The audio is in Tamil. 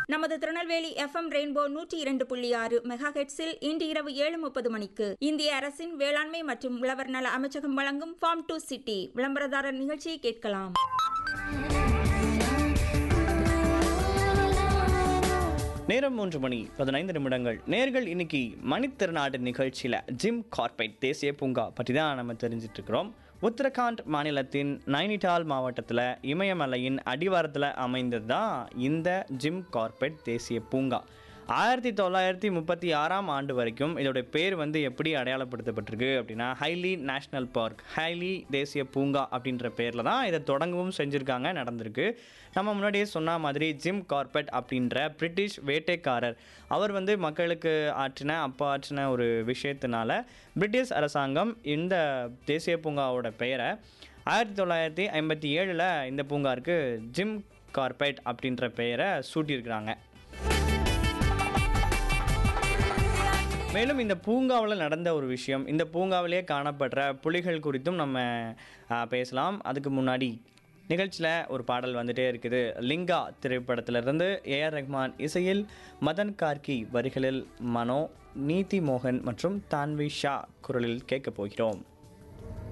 நமது திருநெல்வேலி எஃப்எம் ரெயின்போ நூற்றி இரண்டு புள்ளி ஆறு மெகா ஹெட்ஸில் இன்று இரவு ஏழு முப்பது மணிக்கு இந்திய அரசின் வேளாண்மை மற்றும் உழவர் நல அமைச்சகம் வழங்கும் ஃபார்ம் டு சிட்டி விளம்பரதாரர் நிகழ்ச்சியை கேட்கலாம் நேரம் மூன்று மணி பதினைந்து நிமிடங்கள் நேர்கள் இன்னைக்கு மணித்திருநாடு நிகழ்ச்சியில் ஜிம் கார்பெட் தேசிய பூங்கா பற்றி தான் நம்ம தெரிஞ்சிட்டு இருக்கிறோம் உத்தரகாண்ட் மாநிலத்தின் நைனிடால் மாவட்டத்தில் இமயமலையின் அடிவாரத்தில் அமைந்தது தான் இந்த ஜிம் கார்பெட் தேசிய பூங்கா ஆயிரத்தி தொள்ளாயிரத்தி முப்பத்தி ஆறாம் ஆண்டு வரைக்கும் இதோடைய பேர் வந்து எப்படி அடையாளப்படுத்தப்பட்டிருக்கு அப்படின்னா ஹைலி நேஷ்னல் பார்க் ஹைலி தேசிய பூங்கா அப்படின்ற பேரில் தான் இதை தொடங்கவும் செஞ்சுருக்காங்க நடந்திருக்கு நம்ம முன்னாடியே சொன்ன மாதிரி ஜிம் கார்பெட் அப்படின்ற பிரிட்டிஷ் வேட்டைக்காரர் அவர் வந்து மக்களுக்கு ஆற்றின அப்போ ஆற்றின ஒரு விஷயத்தினால பிரிட்டிஷ் அரசாங்கம் இந்த தேசிய பூங்காவோட பெயரை ஆயிரத்தி தொள்ளாயிரத்தி ஐம்பத்தி ஏழில் இந்த பூங்காருக்கு ஜிம் கார்பெட் அப்படின்ற பெயரை சூட்டியிருக்கிறாங்க மேலும் இந்த பூங்காவில் நடந்த ஒரு விஷயம் இந்த பூங்காவிலேயே காணப்படுற புலிகள் குறித்தும் நம்ம ஆ, பேசலாம் அதுக்கு முன்னாடி நிகழ்ச்சியில் ஒரு பாடல் வந்துட்டே இருக்குது லிங்கா திரைப்படத்திலிருந்து ஏஆர் ரஹ்மான் இசையில் மதன் கார்கி வரிகளில் மனோ நீதி மோகன் மற்றும் தான்வி ஷா குரலில் கேட்கப் போகிறோம்